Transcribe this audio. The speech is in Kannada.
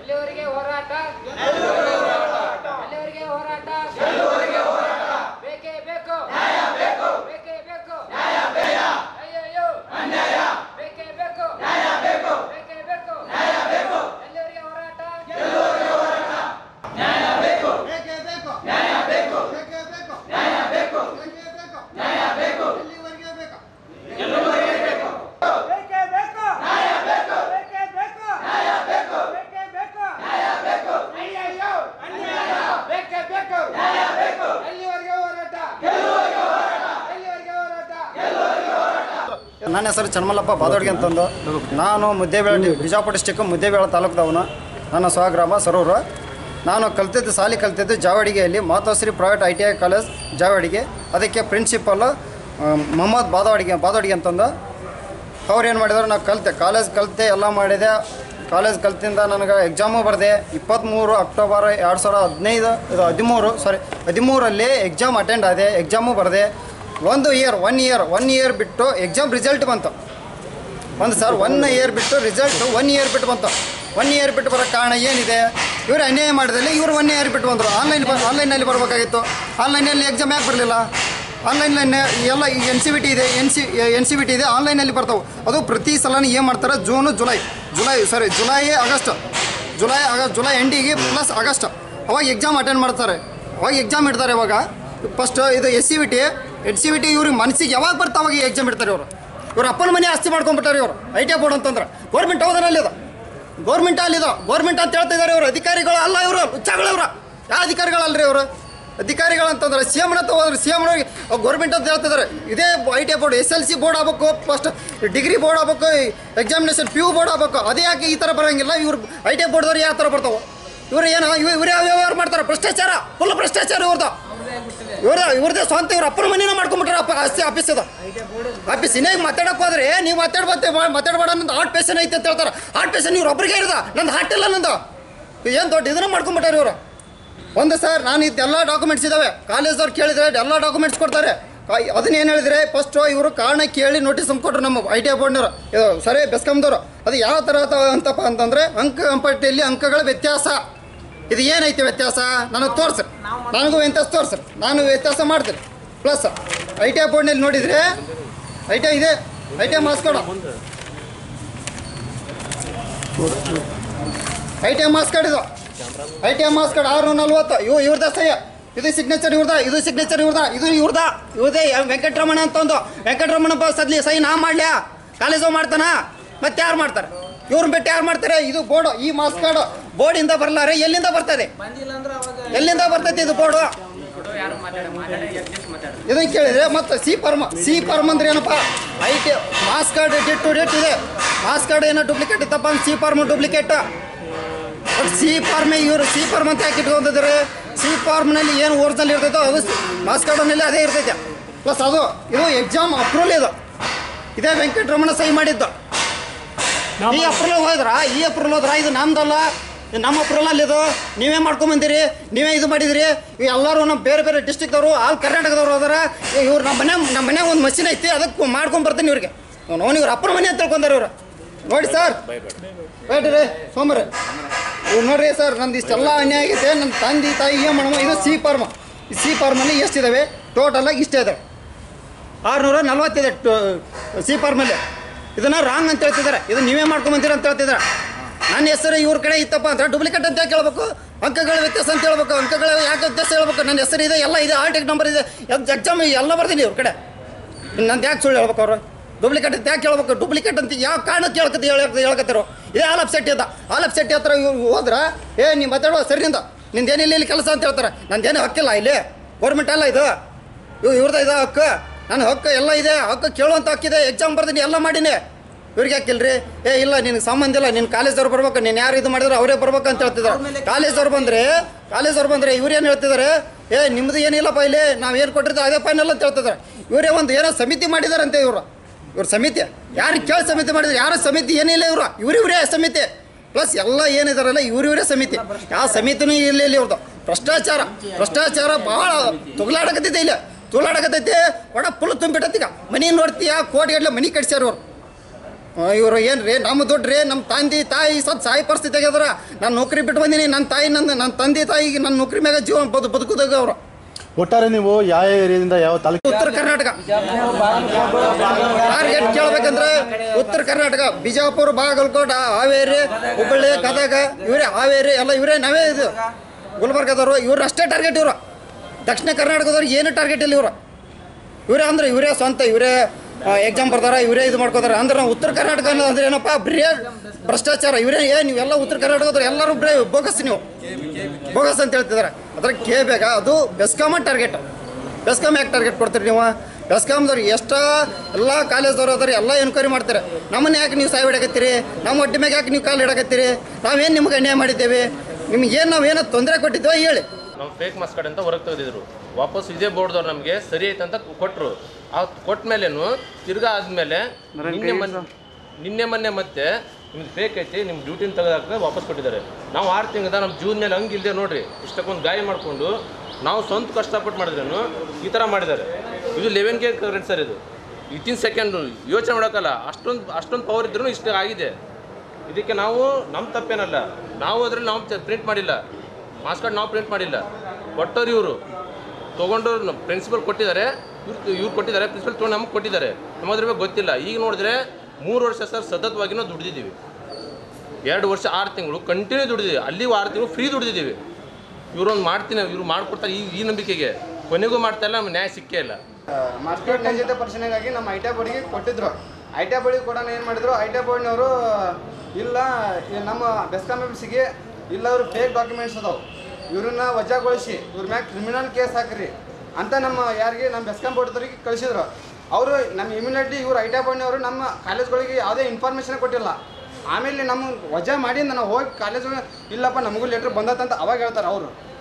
ಎಲ್ಲಿವರೆಗೆ ಹೋರಾಟ ಎಲ್ಲಿವರೆಗೆ ಹೋರಾಟ ಬೇಕೇ ಬೇಕು ಬೇಕೇ ಬೇಕು ಅಯ್ಯಯ್ಯೋ ಬೇಕೇ ಬೇಕು ಬೇಕೇ ಬೇಕು ಎಲ್ಲಿವರೆಗೆ ಹೋರಾಟ ಬೇಕೇ ಬೇಕು ನ್ಯಾಯ ಬೇಕು ಬೇಕೇ ಬೇಕು ನ್ಯಾಯ ಬೇಕು ಬೇಕೇ ಬೇಕು ನ್ಯಾಯ ಬೇಕು ಎಲ್ಲಿವರೆಗೆ ಬೇಕು ಬೇಕೇ ಬೇಕು ನ್ಯಾಯ ಬೇಕು ಬೇಕೇ ಬೇಕು ನ್ಯಾಯ ಬೇಕು ಬೇಕೇ ಬೇಕು ನ್ಯಾಯ ಬೇಕು ಅಯ್ಯಯ್ಯೋ ಬೇಕೇ ಬೇಕು ಎಲ್ಲಿವರೆಗೆ ಹೋರಾಟ ಎಲ್ಲಿವರೆಗೆ ಹೋರಾಟ ನನ್ನ ಹೆಸರು ಚನ್ಮಲ್ಲಪ್ಪ ಬಾದೋಡ್ಗೆ ಅಂತಂದು ನಾನು ಮುದ್ದೇಬೇಳ ಬಿಜಾಪುರ ಡಿಸ್ಟಿಕ್ ಮುದ್ದೇಬೇಳ ತಾಲೂಕದವನು ನನ್ನ ಸ್ವಗ್ರಾಮ ಸರೂರು ನಾನು ಕಲ್ತಿದ್ದು ಸಾಲಿ ಕಲ್ತಿದ್ದು ಜಾವಡಿಗೆಯಲ್ಲಿ Matoshri private I T I college ಜಾವಡಿಗೆ ಅದಕ್ಕೆ ಪ್ರಿನ್ಸಿಪಲ್ ಮೊಹಮ್ಮದ್ ಬಾದವಾಡಿಗೆ ಬಾದವಾಡಿಗೆ ಅಂತಂದು ಅವ್ರು ಏನು ಮಾಡಿದ್ರು ನಾವು ಕಲಿತೆ ಕಾಲೇಜ್ ಕಲಿತೆ ಎಲ್ಲ ಮಾಡಿದೆ ಕಾಲೇಜ್ ಕಲ್ತಿಂದ ನನಗೆ ಎಕ್ಸಾಮು ಬರೆದೆ ಇಪ್ಪತ್ತ್ಮೂರು ಅಕ್ಟೋಬರ್ ಎರಡು ಸಾವಿರ ಹದಿನೈದು ಇದು ಹದಿಮೂರು ಸಾರಿ ಹದಿಮೂರಲ್ಲಿ ಎಕ್ಸಾಮ್ ಅಟೆಂಡ್ ಆದೆ ಎಕ್ಸಾಮು ಬರೆದೆ ಒಂದು year one year one year ಬಿಟ್ಟು ಎಕ್ಸಾಮ್ ರಿಸಲ್ಟ್ ಬಂತು ಒಂದು ಸರ್ ಒನ್ ಇಯರ್ ಬಿಟ್ಟು ರಿಸಲ್ಟ್ ಒನ್ ಇಯರ್ ಬಿಟ್ಟು ಬಂತು ಒನ್ ಇಯರ್ ಬಿಟ್ಟು ಬರೋ ಕಾರಣ ಏನಿದೆ ಇವರು ಅನ್ಯಾಯ ಮಾಡಿದಲ್ಲಿ ಇವರು ಒನ್ ಇಯರ್ ಬಿಟ್ಟು ಬಂದರು ಆನ್ಲೈನ್ ಆನ್ಲೈನಲ್ಲಿ ಬರಬೇಕಾಗಿತ್ತು ಆನ್ಲೈನಲ್ಲಿ ಎಕ್ಸಾಮ್ ಯಾಕೆ ಬರಲಿಲ್ಲ ಆನ್ಲೈನಲ್ಲಿ ಎಲ್ಲ ಈಗ ಎನ್ ಸಿ ಬಿ ಟಿ ಇದೆ N C N C V T ಇದೆ ಆನ್ಲೈನಲ್ಲಿ ಬರ್ತಾವೆ ಅದು ಪ್ರತಿ ಸಲನೂ ಏನು ಮಾಡ್ತಾರೆ June July July sorry July August July August July ಎಂಡಿಗೆ ಪ್ಲಸ್ ಆಗಸ್ಟ್ ಅವಾಗ ಎಕ್ಸಾಮ್ ಅಟೆಂಡ್ ಮಾಡ್ತಾರೆ ಅವಾಗ ಎಕ್ಸಾಮ್ ಇಡ್ತಾರೆ ಇವಾಗ ಫಸ್ಟ್ ಇದು S C V T N C V T ಇವ್ರಿಗೆ ಮನಸ್ಸಿಗೆ ಯಾವಾಗ ಬರ್ತಾವಾಗ ಎಕ್ಸಾಮ್ ಇಡ್ತಾರೆ ಇವರು ಇವ್ರ ಅಪ್ಪನ ಮನೆ ಆಸ್ತಿ ಮಾಡ್ಕೊಂಡ್ಬಿಟ್ಟಾರೆ ಇವರು ಐ ಟಿ ಐ ಬೋರ್ಡ್ ಅಂತಂದ್ರೆ ಗೌರ್ಮೆಂಟ್ ಹೌದನಲ್ಲಿ ಇದು ಗೌರ್ಮೆಂಟ್ ಅಲ್ಲಿದು ಗೌರ್ಮೆಂಟ್ ಅಂತ ಹೇಳ್ತಿದ್ದಾರೆ ಇವರು ಅಧಿಕಾರಿಗಳು ಅಲ್ಲ ಇವರು ಹುಚ್ಚಗಳಿವ್ರು ಯಾವ ಅಧಿಕಾರಿಗಳಲ್ರಿ ಇವರು ಅಧಿಕಾರಿಗಳು ಅಂತಂದ್ರೆ ಸಿ ಎಮ್ನ ಹೋದ್ರೆ ಸಿ ಎಮ್ ಗೌರ್ಮೆಂಟ್ ಅಂತ ಹೇಳ್ತಿದ್ದಾರೆ ಇದೇ I T I board S L C board ಆಗ್ಬೇಕು ಫಸ್ಟ್ ಡಿಗ್ರಿ ಬೋರ್ಡ್ ಆಗ್ಬೇಕು ಎಕ್ಸಾಮಿನೇಷನ್ ಪಿ ಯು ಬೋರ್ಡ್ ಆಗ್ಬೇಕು ಅದೇ ಯಾಕೆ ಈ ಥರ ಬರೋಂಗಿಲ್ಲ ಇವ್ರು ಐ ಟಿ ಐ ಬೋರ್ಡ್ದವ್ರು ಯಾವ ಥರ ಬರ್ತಾವೆ ಇವ್ರು ಏನು ಇವ್- ಇವ್ರು ಯಾವ ವ್ಯವಹಾರ ಮಾಡ್ತಾರೆ ಭ್ರಷ್ಟಾಚಾರ ಫುಲ್ ಭ್ರಷ್ಟಾಚಾರ ಇವ್ರದ್ದು ಇವ್ರ ಇವ್ರದೇ ಸ್ವಂತ ಇವ್ರ ಅಪ್ಪನ ಮನೇನ ಮಾಡ್ಕೊಂಡ್ಬಿಟ್ರೆ ಅಪ್ಪ ಆಸ್ತಿ ಆಫೀಸ್ ಅದ ಆಫೀಸ್ ಇನ್ನೇ ಮಾತಾಡಕ್ ಹೋದ್ರೆ ನೀವು ಮಾತಾಡ್ಬತ್ತೆ ಮಾತಾಡ್ಬೇಡ ನಂದು ಹಾರ್ಟ್ ಪೇಷನ್ ಐತೆ ಅಂತ ಹೇಳ್ತಾರೆ ಹಾರ್ಟ್ ಪೇಷನ್ ಇವ್ರು ಒಬ್ರಿಗೆ ಇರದ ನಂದು ಹಾರ್ಟ್ ಇಲ್ಲ ನಂದು ಏನು ದೊಡ್ಡ ಇದನ್ನ ಮಾಡ್ಕೊಂಡ್ಬಿಟ್ಟಾರೆ ಇವರು ಒಂದು ಸರ್ ನಾನು ಇದೆಲ್ಲ ಡಾಕ್ಯುಮೆಂಟ್ಸ್ ಇದಾವೆ ಕಾಲೇಜ್ದವ್ರು ಕೇಳಿದ್ರೆ ಎಲ್ಲ ಡಾಕ್ಯುಮೆಂಟ್ಸ್ ಕೊಡ್ತಾರೆ ಕಾ- ಅದನ್ನ ಏನು ಹೇಳಿದ್ರೆ ಫಸ್ಟ್ ಇವರು ಕಾರಣ ಕೇಳಿ ನೋಟಿಸ್ ಕೊಟ್ಟರು ನಮ್ಮ ಐ ಟಿ ಐ ಬೋರ್ಡ್ನವರು ಇದು ಸರಿ ಬೆಸ್ಕಾಮ್ದವರು ಅದು ಯಾವ ಥರ ಅದ ಅಂತಪ್ಪ ಅಂತಂದರೆ ಅಂಕ ಕಂಪಟ್ಟಿಯಲ್ಲಿ ಅಂಕಗಳ ವ್ಯತ್ಯಾಸ ಇದು ಏನೈತೆ ವ್ಯತ್ಯಾಸ ನನಗೆ ತೋರಿಸ್ರಿ ನನಗೂ ವ್ಯತ್ಯಾಸ ತೋರಿಸ್ರಿ ನಾನು ವ್ಯತ್ಯಾಸ ಮಾಡ್ತೀನಿ ಪ್ಲಸ್ ಐ ಟಿ ಐ ಬೋರ್ಡ್ನಲ್ಲಿ ನೋಡಿದರೆ ಐ ಟಿ ಐ ಇದೆ ಐ ಟಿ ಐ ಮಾರ್ಕ್ಸ್ ಕೊಡ I T I marks card ಇದು I T I marks card ಆರುನೂರ ನಲ್ವತ್ತು ಇವು ಇವ್ರದ ಸಹ್ಯ ಇದು ಸಿಗ್ನೇಚರ್ ಇವ್ರದ ಇದು ಸಿಗ್ನೇಚರ್ ಇವ್ರದ ಇದು ಇವ್ರದ ಇವ್ರದೇ ವೆಂಕಟರಮಣ ಅಂತ ಒಂದು ವೆಂಕಟರಮಣ ಸದ್ಲಿ ಸಹಿ ನಾ ಮಾಡ್ಲ್ಯಾ ಕಾಲೇಜು ಮಾಡ್ತಾನ ಮತ್ತೆ ಯಾರು ಮಾಡ್ತಾರೆ ಇವ್ರನ್ನ ಬಿಟ್ಟು ಯಾರು ಮಾಡ್ತಾರೆ ಇದು ಬೋರ್ಡು ಈ ಮಾರ್ಕ್ಸ್ ಕಾರ್ಡ್ ಬೋರ್ಡಿಂದ ಬರಲಾರೆ ಎಲ್ಲಿಂದ ಬರ್ತದೆ ಎಲ್ಲಿಂದ ಬರ್ತೈತಿ ಇದು ಬೋರ್ಡು ಇದನ್ನ ಕೇಳಿದ್ರೆ ಮತ್ತೆ ಸಿ ಫಾರ್ಮ್ ಸಿ ಫಾರ್ಮ್ ಅಂದ್ರೆ ಏನಪ್ಪ I T marks card date to date ಇದೆ ಮಾಸ್ ಕಾರ್ಡ್ ಏನೋ ಡೂಪ್ಲಿಕೇಟ್ ಇತ್ತಪ್ಪ ಅಂದ್ರೆ ಸಿ ಫಾರ್ಮ್ ಡೂಪ್ಲಿಕೇಟ್ ಸಿ ಫಾರ್ಮೇ ಇವರು ಸಿ ಫಾರ್ಮ್ ಅಂತ ಯಾಕೆ ಇಟ್ಕೊಂಡಿದ್ದಾರೆ ಸಿ ಫಾರ್ಮ್ನಲ್ಲಿ ಏನು ಒರಿಜಿನಲ್ ಇರ್ತೈತೋ ಅದು ಮಾಸ್ ಕಾರ್ಡ್ನಲ್ಲಿ ಅದೇ ಇರ್ತೈತೆ ಪ್ಲಸ್ ಅದು ಇದು ಎಕ್ಸಾಮ್ ಅಪ್ರೂವಲ್ ಇದು ಇದೇ ವೆಂಕಟರಮಣ ಸಹಿ ಮಾಡಿದ್ದು ಈ ಅಪ್ರೂವಲ್ ಹೋದ್ರ ಈ ಅಪ್ರೂವಲ್ ಹೋದ್ರ ಇದು ನಮ್ದಲ್ಲ ಇದು ನಮ್ಮ ಅಪ್ರೂವಲ್ ಇದು ನೀವೇ ಮಾಡ್ಕೊಂಬಂದಿರಿ ನೀವೇ ಇದು ಮಾಡಿದಿರಿ ಇವ್ ಎಲ್ಲರೂ ನಮ್ಮ ಬೇರೆ ಬೇರೆ ಡಿಸ್ಟಿಕ್ದವರು ಆಲ್ ಕರ್ನಾಟಕದವ್ರು ಹೋದಾರ ಇವ್ರು ನಮ್ಮ ಮನೆ ನಮ್ಮ ಮನೆ ಒಂದು ಮಷಿನ್ ಐತಿ ಅದಕ್ಕೆ ಮಾಡ್ಕೊಂಡ್ ಬರ್ತೀನಿ ಇವ್ರಿಗೆ ಅವ್ನು ಇವ್ರ ಅಪ್ಪನ ಮನೆ ಅಂತ ತಿಳ್ಕೊಂಡಾರ ಇವ್ರು ನೋಡಿ ಸರ್ ಬೇಡ್ರಿ ಸೋಮರಿ ಇವ್ರು ನೋಡ್ರಿ ಸರ್ ನಂದು ಇಷ್ಟೆಲ್ಲ ಅನ್ಯಾಯ ಆಗೈತೆ ನನ್ನ ತಂದೆ ತಾಯಿ ಏನು ಮಾಡಮ್ಮ ಇದು ಸಿ ಫಾರ್ಮ್ ಈ ಸಿ ಫಾರ್ಮಲ್ಲಿ ಎಷ್ಟಿದಾವೆ ಟೋಟಲ್ ಇಷ್ಟೇ ಇದಾವೆ ಆರುನೂರ ನಲ್ವತ್ತಿದೆ ಸಿ ಫಾರ್ಮಲ್ಲಿ ಇದನ್ನ ರಾಂಗ್ ಅಂತ ಹೇಳ್ತಿದ್ದಾರೆ ಇದು ನೀವೇ ಮಾಡ್ಕೊಂಬಂತೀರ ಅಂತ ಹೇಳ್ತಿದ್ದಾರೆ ನನ್ನ ಹೆಸರು ಇವ್ರ ಕಡೆ ಇತ್ತಪ್ಪ ಅಂದ್ರೆ ಡೂಪ್ಲಿಕೇಟ್ ಅಂತ ಯಾಕೆ ಹೇಳ್ಬೇಕು ಅಂಕಗಳ ವ್ಯತ್ಯಾಸ ಅಂತ ಹೇಳ್ಬೇಕು ಅಂಕಗಳ ಯಾಕೆ ವ್ಯತ್ಯಾಸ ಹೇಳ್ಬೇಕು ನನ್ನ ಹೆಸರು ಇದೆ ಎಲ್ಲ ಇದೆ ಆಲ್ ಟಿಕ್ ನಂಬರ್ ಇದೆ ಎಕ್ಸಾಮ್ ಎಲ್ಲ ಬರ್ತೀನಿ ಇವ್ರ ಕಡೆ ನಂದು ಯಾಕೆ ಸುಳ್ಳು ಹೇಳ್ಬೇಕು ಅವರು ಡೂಪ್ಲಿಕೇಟ್ ಅಂತ ಯಾಕೆ ಹೇಳ್ಬೇಕು ಡೂಪ್ಲಿಕೇಟ್ ಅಂತ ಯಾವ ಕಾರಣಕ್ಕೆ ಹೇಳ್ಕತ್ತಿ ಹೇಳಕ್ ಹೇಳ್ಕತ್ತಿರೋ ಇದೇ ಆಲ್ ಅಪ್ಸೆಟ್ ಇದ್ದ ಆಲ್ ಅಪ್ಸೆಟ್ ಹತ್ರ ಇವ್ರು ಹೋದ್ರ ಏ ನೀವು ಮಾತಾಡುವ ಸರಿನಿಂದ ನಿಂದೇನಿಲ್ಲ ಇಲ್ಲಿ ಕೆಲಸ ಅಂತ ಹೇಳ್ತಾರೆ ನಂದೇನು ಹಕ್ಕಿಲ್ಲ ಇಲ್ಲಿ ಗೌರ್ಮೆಂಟ್ ಅಲ್ಲ ಇದು ಇವ್ ಇವ್ರದ್ದು ಇದೆ ಹಕ್ಕು ನನ್ನ ಹಕ್ಕು ಎಲ್ಲ ಇದೆ ಹಕ್ಕು ಕೇಳುವಂಥ ಹಕ್ಕಿದೆ ಎಕ್ಸಾಮ್ ಬರ್ತೀನಿ ಎಲ್ಲ ಮಾಡೀನಿ ಇವ್ರಿಗೆ ಹಾಕಿಲ್ರಿ ಏ ಇಲ್ಲ ನಿನಗೆ ಸಂಬಂಧ ಇಲ್ಲ ನಿನ್ನ ಕಾಲೇಜವ್ರು ಬರ್ಬೇಕು ನೀನು ಯಾರು ಇದು ಮಾಡಿದ್ರೆ ಅವರೇ ಬರ್ಬೇಕು ಅಂತ ಹೇಳ್ತಿದ್ದಾರೆ ಕಾಲೇಜವ್ರು ಬಂದರೆ ಕಾಲೇಜವ್ರು ಬಂದರೆ ಇವ್ರೇನು ಹೇಳ್ತಿದ್ದಾರೆ ಏ ನಿಮ್ಮದು ಏನಿಲ್ಲಪ್ಪ ಇಲ್ಲಿ ನಾವು ಏನು ಕೊಟ್ಟಿರ್ತೀವಿ ಅದೇ ಫೈನಲ್ ಅಂತ ಹೇಳ್ತಿದ್ದಾರೆ ಇವರೇ ಒಂದು ಏನೋ ಸಮಿತಿ ಮಾಡಿದಾರಂತೆ ಇವರು ಇವ್ರ ಸಮಿತಿ ಯಾರಿಗೆ ಕೇಳಿ ಸಮಿತಿ ಮಾಡಿದ್ರು ಯಾರ ಸಮಿತಿ ಏನಿಲ್ಲ ಇವರು ಇವ್ರಿವ್ರೇ ಸಮಿತಿ ಪ್ಲಸ್ ಎಲ್ಲ ಏನಿದಾರಲ್ಲ ಇವ್ರಿವ್ರೇ ಸಮಿತಿ ಯಾವ ಸಮಿತಿನೂ ಇಲ್ಲ ಇಲ್ಲಿ ಇವ್ರದ್ದು ಭ್ರಷ್ಟಾಚಾರ ಭ್ರಷ್ಟಾಚಾರ ಭಾಳ ತುಗ್ಲಾಡಕತ್ತೈತೆ ಇಲ್ಲ ತುಗ್ಲಾಡಕತ್ತೈತೆ ಒಡ ಫುಲ್ ತುಂಬಿಟ್ಟೈತಿ ಈಗ ಮನಿ ನೋಡ್ತೀಯ ಕೋಟಿಗಟ್ಟಲೆ ಮನಿ ಕಟ್ಸ್ಯಾರ ಇವ್ರು ಇವರು ಏನು ರೀ ನಮ್ಮ ದುಡ್ಡು ರೀ ನಮ್ಮ ತಂದೆ ತಾಯಿ ಸತ್ ಸಾಯಿ ಪರಿಸ್ಥಿತಿ ಆಗ್ಯದ್ರ ನಾನು ನೌಕರಿ ಬಿಟ್ಟು ಬಂದೀನಿ ನನ್ನ ತಾಯಿ ನನ್ನ ನನ್ನ ತಂದೆ ತಾಯಿಗೆ ನನ್ನ ನೌಕರಿ ಮ್ಯಾಗ ಜೀವನ ಬದು ಬದುಕುದಾಗ ಅವ್ರು ಒಟ್ಟಾರೆ ನೀವು ಯಾವ ಏರಿಯಾದಿಂದ ಯಾವ ತಾಲೂಕು ಉತ್ತರ ಕರ್ನಾಟಕ ಟಾರ್ಗೆಟ್ ಕೇಳ್ಬೇಕಂದ್ರೆ ಉತ್ತರ ಕರ್ನಾಟಕ ಬಿಜಾಪುರ ಬಾಗಲಕೋಟ ಹಾವೇರಿ ಹುಬ್ಬಳ್ಳಿ ಗದಗ ಇವರೇ ಹಾವೇರಿ ಎಲ್ಲ ಇವರೇ ನಾವೇ ಇದು ಗುಲ್ಬರ್ಗದವರು ಇವ್ರು ಅಷ್ಟೇ ಟಾರ್ಗೆಟ್ ಇವರು ದಕ್ಷಿಣ ಕರ್ನಾಟಕದವ್ರು ಏನು ಟಾರ್ಗೆಟ್ ಇಲ್ಲ ಇವರು ಇವರೇ ಅಂದ್ರೆ ಇವರೇ ಸ್ವಂತ ಇವರೇ ಎಕ್ಸಾಮ್ ಬರ್ತಾರ ಇವರೇ ಇದು ಮಾಡ್ಕೋತಾರೆ ಅಂದ್ರೆ ನಾವು ಉತ್ತರ ಕರ್ನಾಟಕ ಅನ್ನೋದು ಅಂದ್ರೆ ಏನಪ್ಪ ಬರೇ ಭ್ರಷ್ಟಾಚಾರ ಇವರೇ ಏ ನೀವೆಲ್ಲ ಉತ್ತರ ಕರ್ನಾಟಕದವ್ರು ಎಲ್ಲರೂ ಬರೇ ಬೋಗಸ್ ನೀವು ಬೋಗಸ್ ಅಂತ ಹೇಳ್ತಿದ್ದಾರೆ ಅದ್ರ ಕೆ ಬೇಗ ಅದು ಬೆಸ್ಕಾಮ ಟಾರ್ಗೆಟ್ ಬೆಸ್ಕಾಮ್ ಯಾಕೆ ಟಾರ್ಗೆಟ್ ಕೊಡ್ತೀರಿ ನೀವು ಬೆಸ್ಕಾಮ್ದವ್ರು ಎಷ್ಟ ಎಲ್ಲ ಕಾಲೇಜ್ದವ್ರು ಅದಾರೆ ಎಲ್ಲ ಎನ್ಕ್ವೈರಿ ಮಾಡ್ತಾರೆ ನಮ್ಮನ್ನ ಯಾಕೆ ನೀವು ಸಾಯಿ ಹಿಡಕತ್ತೀರಿ ನಮ್ಮ ಹೊಟ್ಟೆ ಮ್ಯಾಗ ಯಾಕೆ ನೀವು ಕಾಲು ಹಿಡಕತ್ತೀರಿ ನಾವೇನು ನಿಮ್ಗೆ ಅನ್ಯಾಯ ಮಾಡಿದ್ದೇವೆ ನಿಮ್ಗೆ ಏನು ನಾವೇನೋ ತೊಂದರೆ ಕೊಟ್ಟಿದ್ವೋ ಹೇಳಿ ನಾವು ಫೇಕ್ ಮಾಸ್ ಕಾರ್ಡ್ ಅಂತ ಹೊರಗೆ ತೆಗೆದಿದ್ರು ವಾಪಸ್ ಇದೇ ಬೋರ್ಡ್ದವ್ರು ನಮಗೆ ಸರಿ ಐತೆ ಅಂತ ಕೊಟ್ಟರು ಆ ಕೊಟ್ಟ ಮೇಲೇನು ತಿರ್ಗಾ ಆದಮೇಲೆ ನಿನ್ನೆ ಮೊನ್ನೆ ನಿನ್ನೆ ಮೊನ್ನೆ ಮತ್ತೆ ನಿಮ್ದು ಫೇಕ್ ಐತಿ ನಿಮ್ಮ ಡ್ಯೂಟಿನ ತೆಗೆದಾಕ ವಾಪಸ್ ಕೊಟ್ಟಿದ್ದಾರೆ ನಾವು ಆರು ತಿಂಗಳ ನಮ್ಮ ಜೀವನ ಮೇಲೆ ಹಂಗೆ ಇಲ್ಲದೆ ನೋಡ್ರಿ ಇಷ್ಟಕ್ಕೊಂದು ಗಾಯ ಮಾಡಿಕೊಂಡು ನಾವು ಸ್ವಂತ ಕಷ್ಟಪಟ್ಟು ಮಾಡಿದ್ರೇನು ಈ ಥರ ಮಾಡಿದ್ದಾರೆ ಇದು ಲೆವೆನ್ ಕೆ ಕರೆಂಟ್ ಸರ್ ಇದು ಇತ್ತಿನ ಸೆಕೆಂಡು ಯೋಚನೆ ಮಾಡೋಕ್ಕಲ್ಲ ಅಷ್ಟೊಂದು ಅಷ್ಟೊಂದು ಪವರ್ ಇದ್ರೂ ಇಷ್ಟ ಆಗಿದೆ ಇದಕ್ಕೆ ನಾವು ನಮ್ಮ ತಪ್ಪೇನಲ್ಲ ನಾವು ಅದ್ರಲ್ಲಿ ನಾವು ಪ್ರಿಂಟ್ ಮಾಡಿಲ್ಲ ಮಾಸ್ ಕಾರ್ಡ್ ನಾವು ಪ್ರಿಂಟ್ ಮಾಡಿಲ್ಲ ಕೊಟ್ಟವ್ರು ಇವರು ತೊಗೊಂಡವ್ರು ಪ್ರಿನ್ಸಿಪಲ್ ಕೊಟ್ಟಿದ್ದಾರೆ ಇವ್ರು ಇವ್ರು ಕೊಟ್ಟಿದ್ದಾರೆ ಪ್ರಿನ್ಸಿಪಲ್ ತೊಗೊಂಡು ನಮಗೆ ಕೊಟ್ಟಿದ್ದಾರೆ ನಮಗೆ ಅದ್ರ ಬಗ್ಗೆ ಗೊತ್ತಿಲ್ಲ ಈಗ ನೋಡಿದ್ರೆ ಮೂರು ವರ್ಷ ಸರ್ ಸತತವಾಗಿ ನಾವು ದುಡ್ದಿದ್ದೀವಿ ಎರಡು ವರ್ಷ ಆರು ತಿಂಗಳು ಕಂಟಿನ್ಯೂ ದುಡಿದೀವಿ ಅಲ್ಲಿಗೂ ಆರು ತಿಂಗಳು ಫ್ರೀ ದುಡಿದಿದ್ದೀವಿ ಇವ್ರೊಂದು ಮಾಡ್ತೀನಿ ಇವ್ರು ಮಾಡ್ಕೊಡ್ತಾರೆ ಈ ಈ ನಂಬಿಕೆಗೆ ಕೊನೆಗೂ ಮಾಡ್ತಾ ಇಲ್ಲ ನಮ್ಗೆ ನ್ಯಾಯ ಸಿಕ್ಕೇ ಇಲ್ಲ ಮಾರ್ಕೆಟ್ ನೈಜತೆ ಪರಿಶೀಲನೆಗಾಗಿ ನಮ್ಮ ಐ ಟಿ ಬೋರ್ಡಿಗೆ ಕೊಟ್ಟಿದ್ರು ಐ ಟಿ ಬೋರ್ಡಿಗೆ ಕೊಡೋಣ ಏನು ಮಾಡಿದ್ರು ಐ ಟಿ ಬೋರ್ಡ್ನವರು ಇಲ್ಲ ಈ ನಮ್ಮ ಬೆಸ್ಕಾಂ ಎಫ್ಸಿಗೆ ಇಲ್ಲ ಅವರು ಫೇಕ್ ಡಾಕ್ಯುಮೆಂಟ್ಸ್ ಅದಾವೆ ಇವ್ರನ್ನ ವಜಾಗೊಳಿಸಿ ಇವ್ರ ಮ್ಯಾಗ ಕ್ರಿಮಿನಲ್ ಕೇಸ್ ಹಾಕ್ರಿ ಅಂತ ನಮ್ಮ ಯಾರಿಗೆ ನಮ್ಮ ಬೆಸ್ಕಾಂ ಬೋರ್ಡ್ದವ್ರಿಗೆ ಕಳಿಸಿದ್ರು ಅವರು ನಮ್ಮ ಇಮ್ಯುನಿಟಿ ಇವ್ರು ಐ ಟಿ ಬೋರ್ಡ್ನವರು ನಮ್ಮ ಕಾಲೇಜ್ಗಳಿಗೆ ಯಾವುದೇ ಇನ್ಫಾರ್ಮೇಷನ್ ಕೊಟ್ಟಿಲ್ಲ ಆಮೇಲೆ ನಮ್ಮ ವಜಾ ಮಾಡಿ ನಾವು ಹೋಗಿ ಕಾಲೇಜ್ ಇಲ್ಲಪ್ಪ ನಮಗೂ ಲೆಟ್ರ್ ಬಂದತ್ತಂತ ಅವಾಗ ಹೇಳ್ತಾರೆ ಅವರು